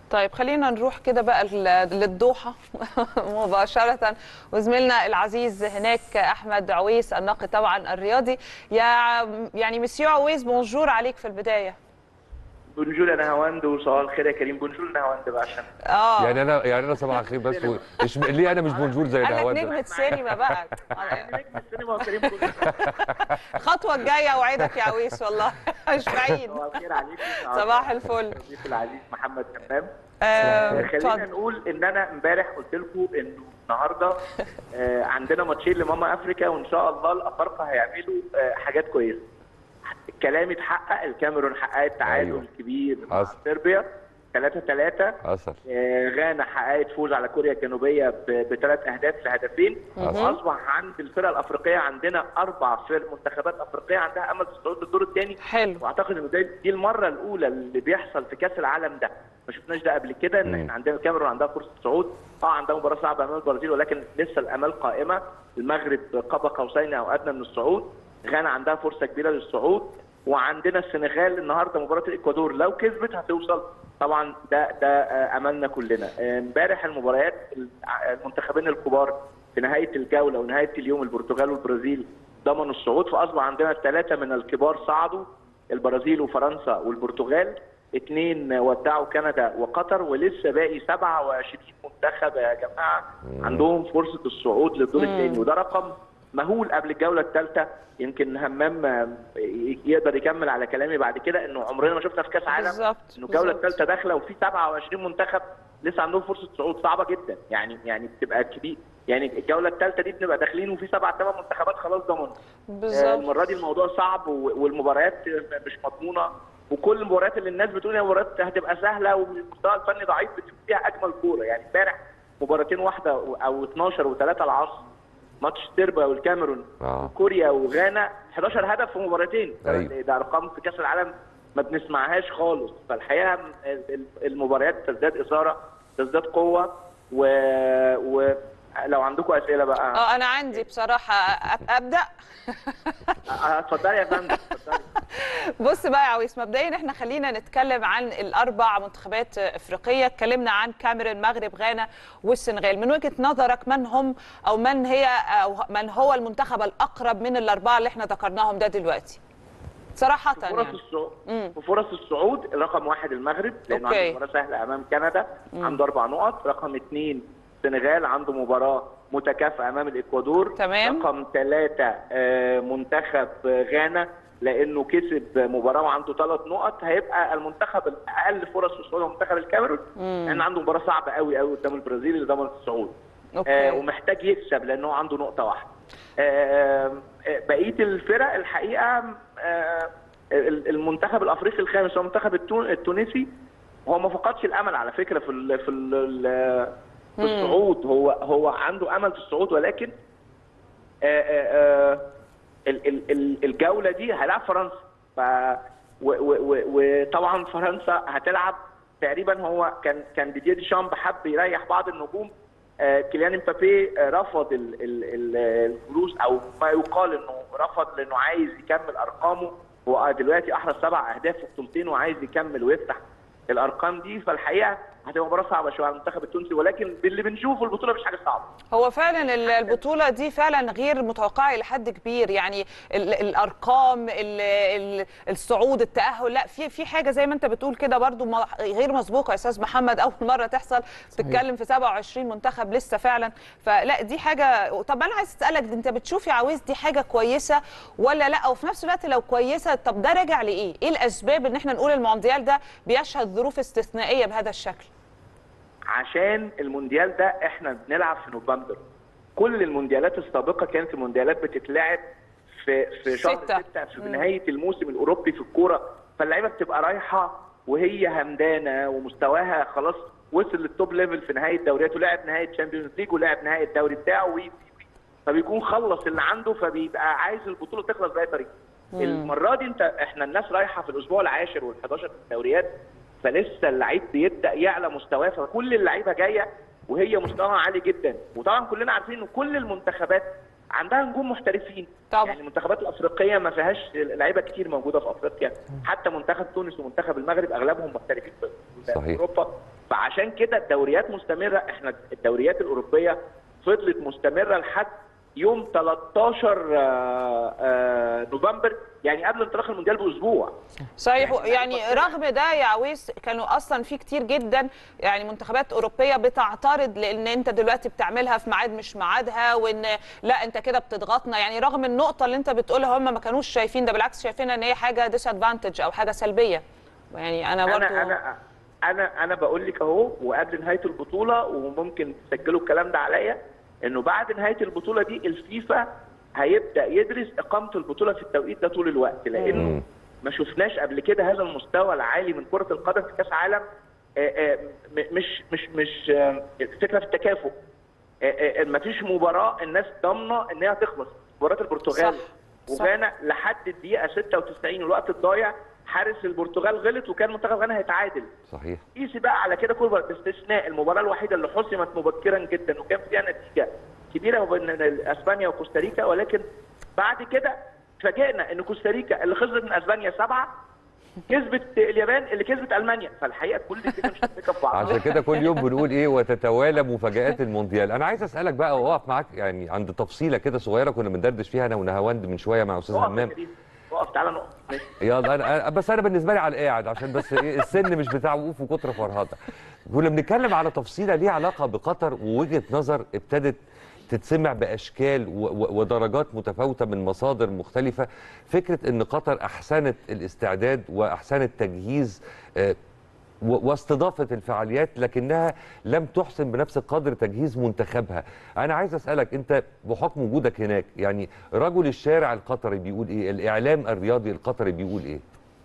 طيب خلينا نروح كده بقى ل- للدوحة مباشرة وزميلنا العزيز هناك أحمد عويس الناقد طبعا الرياضي يا يعني مسيو عويس بونجور عليك في البداية بونجور يا نهاوند وصباح الخير يا كريم بونجور نهاوند بقى عشان اه يعني انا يعني انا صباح الخير بس و... إش... ليه انا مش بونجور زي قال لك نهاوند نجمة سينما بقى نجم السينما وكريم بونجور الخطوة الجاية أوعدك يا عويس والله مش بعيد صباح الخير عليك صباح الفل الضيف العزيز محمد همام آه، خلينا اتفضل نقول ان انا امبارح قلت لكم انه النهارده آه، عندنا ماتشين لماما افريكا وان شاء الله الافارقه هيعملوا آه، حاجات كويسه كلامي اتحقق الكاميرون حققت تعادل أيوة. كبير مع حصل. صربيا 3 3 حصل آه، غانا حققت فوز على كوريا الجنوبيه بثلاث اهداف لهدفين حصل. اصبح عند الفرق الافريقيه عندنا اربع فرق منتخبات افريقيه عندها امل في الصعود للدور الثاني حلو واعتقد ان ده- دي المره الاولى اللي بيحصل في كاس العالم ده ما شفناش ده قبل كده ان مم. احنا عندنا الكاميرون عندها فرصه صعود اه عندها مباراه صعبه امام البرازيل ولكن لسه الامال قائمه المغرب قاب قوسين او ادنى من الصعود غانا عندها فرصه كبيره للصعود وعندنا السنغال النهارده مباراه الاكوادور لو كسبت هتوصل طبعا ده ده آه، املنا كلنا آه، امبارح المباريات الع- المنتخبين الكبار في نهايه الجوله ونهايه اليوم البرتغال والبرازيل ضمنوا الصعود فاصبح عندنا ثلاثه من الكبار صعدوا البرازيل وفرنسا والبرتغال اثنين ودعوا كندا وقطر ولسه باقي 27 منتخب يا جماعه عندهم فرصه الصعود للدور الثاني وده رقم مهول قبل الجوله الثالثه يمكن همام آه، يقدر يكمل على كلامي بعد كده انه عمرنا ما شفنا في كاس عالم بالظبط انه الجوله بالظبط. الثالثه داخله وفي 27 منتخب لسه عندهم فرصه صعود صعبه جدا يعني يعني بتبقى كبير يعني الجوله الثالثه دي بنبقى داخلين وفي سبع ثمان منتخبات خلاص ضمنوا آه، بالظبط المره دي الموضوع صعب و- والمباريات مش مضمونه وكل المباريات اللي الناس بتقول ان المباريات هتبقى سهله والمستوى الفني ضعيف بتشوف فيها اجمل كوره يعني امبارح مباراتين واحده او 12 و3 العصر ماتش سيربيا والكاميرون اه كوريا وغانا 11 هدف في مباراتين أيوة. ده ارقام في كاس العالم ما بنسمعهاش خالص فالحقيقه ال- ال- المباريات تزداد اثاره تزداد قوه و... ولو عندكم اسئله بقى اه انا عندي بصراحة أب- ابدأ اتفضلي يا فندم اتفضلي بص بقى يا عويس مبدئيا احنا خلينا نتكلم عن الاربع منتخبات افريقيه اتكلمنا عن كاميرون المغرب غانا والسنغال من وجهه نظرك من هم او من هي او من هو المنتخب الاقرب من الاربعه اللي احنا ذكرناهم ده دلوقتي صراحه فرص يعني الصعود مم. في فرص الصعود رقم واحد المغرب لانه أوكي. عنده مباراه سهله امام كندا عنده اربع نقط رقم اثنين السنغال عنده مباراه متكافئه امام الاكوادور تمام. رقم ثلاثه آه، منتخب آه، غانا لانه كسب مباراه وعنده ثلاث نقط هيبقى المنتخب الاقل فرص في الصعود هو منتخب الكاميرون لان عنده مباراه صعبه قوي قوي قدام البرازيل اللي ضمنت الصعود آه اوكي ومحتاج يكسب لانه عنده نقطه واحده. آه آه، بقيه الفرق الحقيقه آه ال- المنتخب الافريقي الخامس هو المنتخب التون- التونسي هو ما فقدش الامل على فكره في ال في ال في الصعود هو هو عنده امل في الصعود ولكن آه، آه، آه، ال- ال- ال- الجوله دي هيلعب فرنسا ف و- و- و- وطبعا فرنسا هتلعب تقريبا هو كان كان ديديه ديشامب حب يريح بعض النجوم آه، كيليان امبابي آه، رفض ال- ال- ال- الفلوس او ما يقال انه رفض لانه عايز يكمل ارقامه هو دلوقتي احرز سبع اهداف في بطولتين وعايز يكمل ويفتح الارقام دي فالحقيقه هتبقى مباراه صعبه شويه على المنتخب التونسي ولكن باللي بنشوفه البطوله مش حاجه صعبه هو فعلا ال- البطولة دي فعلا غير متوقعة إلى حد كبير يعني ال- الأرقام ال- ال- الصعود التأهل لا في في حاجة زي ما أنت بتقول كده برضو ما- غير مسبوقة يا أستاذ محمد أول مرة تحصل بتتكلم في 27 منتخب لسه فعلا فلا دي حاجة طب أنا عايز أسألك أنت بتشوف يا عويس دي حاجة كويسة ولا لا وفي نفس الوقت لو كويسة طب ده راجع لإيه؟ إيه الأسباب إن إحنا نقول المونديال ده بيشهد ظروف استثنائية بهذا الشكل؟ عشان المونديال ده احنا بنلعب في نوفمبر كل المونديالات السابقه كانت المونديالات بتتلعب في في شهر ستة. 6 في نهايه الموسم الاوروبي في الكوره فاللعيبه بتبقى رايحه وهي همدانه ومستواها خلاص وصل للتوب ليفل في نهايه دوريات ولعب نهايه تشامبيونز ليج ولعب نهايه الدوري بتاعه وي- وي- وي. فبيكون خلص اللي عنده فبيبقى عايز البطوله تخلص باي طريقه المره دي انت احنا الناس رايحه في الاسبوع العاشر وال11 في الدوريات فلسه اللعيب بيبدا يعلى مستواه فكل اللعيبه جايه وهي مستواها عالي جدا وطبعا كلنا عارفين ان كل المنتخبات عندها نجوم محترفين طبعا. يعني المنتخبات الافريقيه ما فيهاش لعيبه كتير موجوده في افريقيا حتى منتخب تونس ومنتخب المغرب اغلبهم محترفين في في صحيح. اوروبا فعشان كده الدوريات مستمره احنا الدوريات الاوروبيه فضلت مستمره لحد يوم 13 آه، آه، نوفمبر يعني قبل انطلاق المونديال باسبوع صحيح يعني رغم ده يا عويس كانوا اصلا في كتير جدا يعني منتخبات اوروبيه بتعترض لان انت دلوقتي بتعملها في ميعاد مش ميعادها وان لا انت كده بتضغطنا يعني رغم النقطه اللي انت بتقولها هم ما كانوش شايفين ده بالعكس شايفينها ان هي حاجه ديس ادفانتج او حاجه سلبيه يعني انا برضو انا انا انا انا بقول لك اهو وقبل نهايه البطوله وممكن تسجلوا الكلام ده عليا انه بعد نهايه البطوله دي الفيفا هيبدا يدرس اقامه البطوله في التوقيت ده طول الوقت لانه مم. ما شفناش قبل كده هذا المستوى العالي من كره القدم في كاس عالم آه، آه، م- مش مش مش آه، الفكره في التكافؤ ما فيش مباراه الناس ضامنه ان هي هتخلص مباراه البرتغال صح. صح. وغانا لحد الدقيقه 96 الوقت الضايع حارس البرتغال غلط وكان منتخب غانا هيتعادل صحيح قيسي بقى على كده كل مباراة باستثناء المباراه الوحيده اللي حسمت مبكرا جدا وكان فيها نتيجه كبيره بين اسبانيا وكوستاريكا ولكن بعد كده اتفاجئنا ان كوستاريكا اللي خسرت من اسبانيا سبعه كسبت اليابان اللي كسبت المانيا فالحقيقه كل دي كده مش هتفكر في بعض عشان كده كل يوم بنقول ايه وتتوالى مفاجآت المونديال انا عايز اسالك بقى واقف معاك يعني عند تفصيله كده صغيره كنا بندردش فيها انا ونهاوند من شويه مع استاذ اقف يا همام كريم اقف تعالى نقف ماشي. يلا انا أنا- بس انا بالنسبه لي على القاعد عشان بس إيه السن مش بتاع وقوف وكتر فرهضه كنا بنتكلم على تفصيله ليها علاقه بقطر ووجهه نظر ابتدت تتسمع باشكال و- و- ودرجات متفاوته من مصادر مختلفه فكره ان قطر احسنت الاستعداد واحسنت تجهيز آه، و- واستضافه الفعاليات لكنها لم تحسن بنفس القدر تجهيز منتخبها انا عايز اسالك انت بحكم وجودك هناك يعني رجل الشارع القطري بيقول ايه الاعلام الرياضي القطري بيقول ايه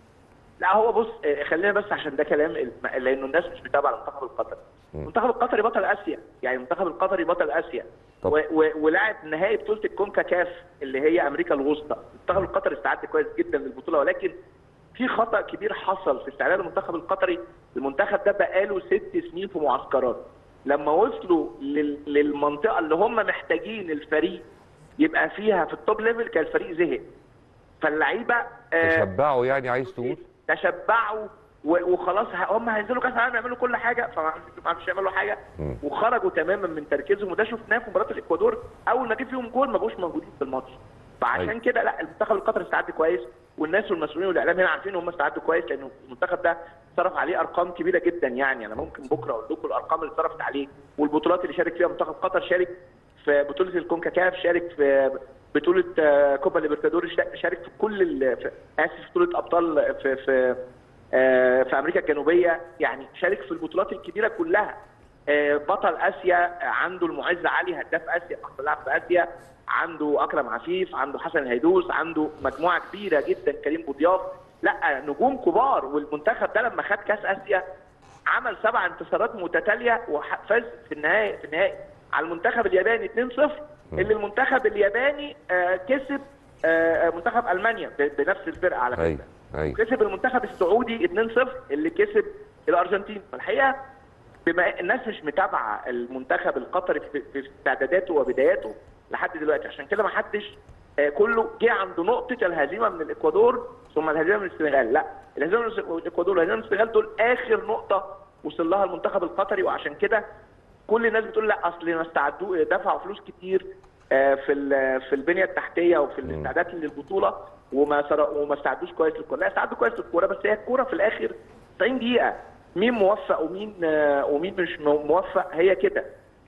لا هو بص آه، خلينا بس عشان ده كلام الم- لانه الناس مش متابعه المنتخب القطري مم. المنتخب القطري بطل اسيا يعني المنتخب القطري بطل اسيا طب. و- و- ولعب نهائي بطوله الكونكا كاف اللي هي امريكا الوسطى المنتخب القطري استعد كويس جدا للبطوله ولكن في خطا كبير حصل في استعداد المنتخب القطري المنتخب ده بقاله ست سنين في معسكرات لما وصلوا لل- للمنطقه اللي هم محتاجين الفريق يبقى فيها في التوب ليفل كان الفريق زهق فاللعيبه آه، تشبعوا يعني عايز تقول تشبعوا و- وخلاص ه- هم هينزلوا كاس العالم يعملوا كل حاجه فما عرفوش- ما عرفوش يعملوا حاجه مم. وخرجوا تماما من تركيزهم وده شفناه في مباراه الاكوادور اول ما جه فيهم جول ما بقوش موجودين في الماتش فعشان أيوة. كده لا المنتخب القطري استعد كويس والناس والمسؤولين والاعلام هنا عارفين ان هم استعدوا كويس لانه المنتخب ده صرف عليه ارقام كبيره جدا يعني انا ممكن بكره اقول لكم الارقام اللي صرفت عليه والبطولات اللي شارك فيها منتخب قطر شارك في بطوله الكونكاكاف شارك في بطوله آه، كوبا ليبرتادوري شا- شارك في كل ال- في- اسف في بطوله ابطال في في آه، في امريكا الجنوبيه يعني شارك في البطولات الكبيره كلها آه، بطل اسيا آه، عنده المعز علي هداف اسيا احسن لاعب في اسيا عنده اكرم عفيف عنده حسن الهيدوس عنده مجموعه كبيره جدا كريم بوضياف لا نجوم كبار والمنتخب ده لما خد كاس اسيا عمل سبع انتصارات متتاليه وفاز في النهائي في النهائي على المنتخب الياباني 2-0 اللي المنتخب الياباني آه، كسب آه، منتخب المانيا ب- بنفس الفرقه على ايوه فكره ايوه كسب المنتخب السعودي 2-0 اللي كسب الارجنتين فالحقيقه بما الناس مش متابعه المنتخب القطري في في استعداداته وبداياته لحد دلوقتي عشان كده ما حدش آه، كله جه عند نقطه الهزيمه من الاكوادور ثم الهزيمه من السنغال لا الهزيمه من الاكوادور والهزيمه من السنغال دول اخر نقطه وصل لها المنتخب القطري وعشان كده كل الناس بتقول لا اصل ما استعدوا دفعوا فلوس كتير آه، في ال- في البنيه التحتيه وفي الاستعداد للبطوله وما سر- وما استعدوش كويس للكوره لا استعدوا كويس للكوره بس هي الكوره في الاخر 90 دقيقه مين موفق ومين آه، ومين مش مو- موفق هي كده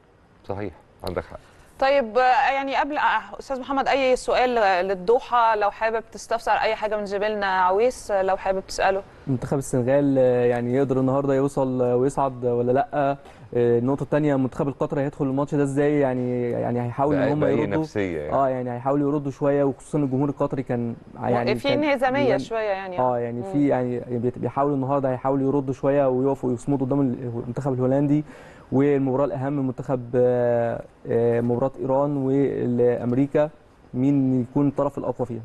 صحيح عندك حق طيب آه، يعني قبل آه، استاذ محمد اي سؤال آه، للضحى لو حابب تستفسر اي حاجه من زميلنا عويس آه، لو حابب تساله منتخب السنغال آه، يعني يقدر النهارده يوصل آه، ويصعد آه، ولا لا آه، النقطه الثانيه المنتخب القطري هيدخل الماتش ده ازاي يعني يعني هيحاول ان بأي- هم بأي يردوا نفسيه يعني اه يعني هيحاولوا يردوا شويه وخصوصا الجمهور القطري كان يعني في كان انهزاميه بيبان- شويه يعني اه يعني في يعني بيت- بيحاولوا النهارده هيحاولوا يردوا شويه ويقفوا ويصمدوا قدام المنتخب الهولندي والمباراه الاهم منتخب آه، آه، مباراه ايران وامريكا مين يكون الطرف الاقوى فيها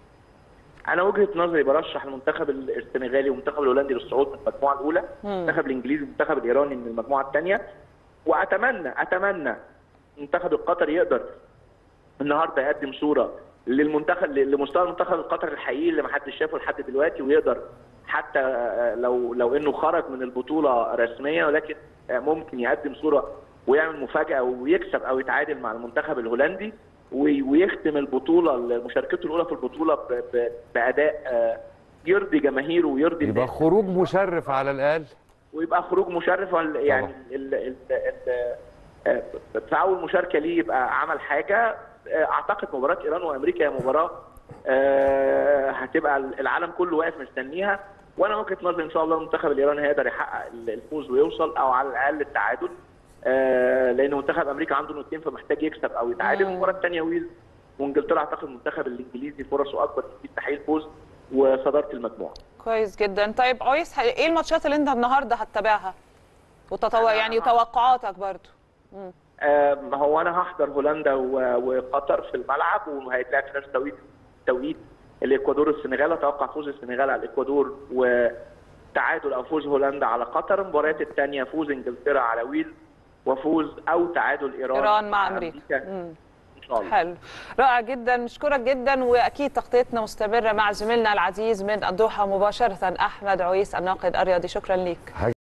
انا وجهه نظري برشح المنتخب السنغالي والمنتخب الهولندي للصعود من المجموعه الاولى المنتخب الانجليزي والمنتخب الايراني من المجموعه الثانيه واتمنى اتمنى المنتخب القطري يقدر النهارده يقدم صوره للمنتخب لمستوى المنتخب القطري الحقيقي اللي ما حدش شافه لحد دلوقتي ويقدر حتى آه، لو لو انه خرج من البطوله رسميا ولكن آه، ممكن يقدم صوره ويعمل مفاجاه ويكسب او يتعادل مع المنتخب الهولندي وي- ويختم البطوله مشاركته الاولى في البطوله ب- ب- باداء آه، يرضي جماهيره ويرضي يبقى الناس. خروج مشرف على الاقل ويبقى خروج مشرف وال- يعني ال ال ال ال في اول مشاركه ليه يبقى عمل حاجه آه، اعتقد مباراه ايران وامريكا هي مباراه آه، هتبقى العالم كله واقف مستنيها وانا وجهه نظري ان شاء الله المنتخب الايراني هيقدر يحقق الفوز ويوصل او على الاقل التعادل آه، لان منتخب امريكا عنده نقطتين فمحتاج يكسب او يتعادل مم. المباراه الثانيه ويلز وانجلترا اعتقد المنتخب الانجليزي فرصه اكبر في تحقيق الفوز وصداره المجموعه كويس جدا طيب عويس ه- ايه الماتشات اللي انت النهارده هتتابعها وتطوع أنا- يعني توقعاتك برضو آم، هو انا هحضر هولندا و- وقطر في الملعب وهيتلعب في نفس توقيت توقيت الاكوادور والسنغال اتوقع فوز السنغال على الاكوادور وتعادل او فوز هولندا على قطر المباريات الثانيه فوز انجلترا على ويلز وفوز او تعادل ايران ايران مع امريكا مم. ان شاء الله حلو رائع جدا نشكرك جدا واكيد تغطيتنا مستمره مع زميلنا العزيز من الدوحه مباشره احمد عويس الناقد الرياضي شكرا ليك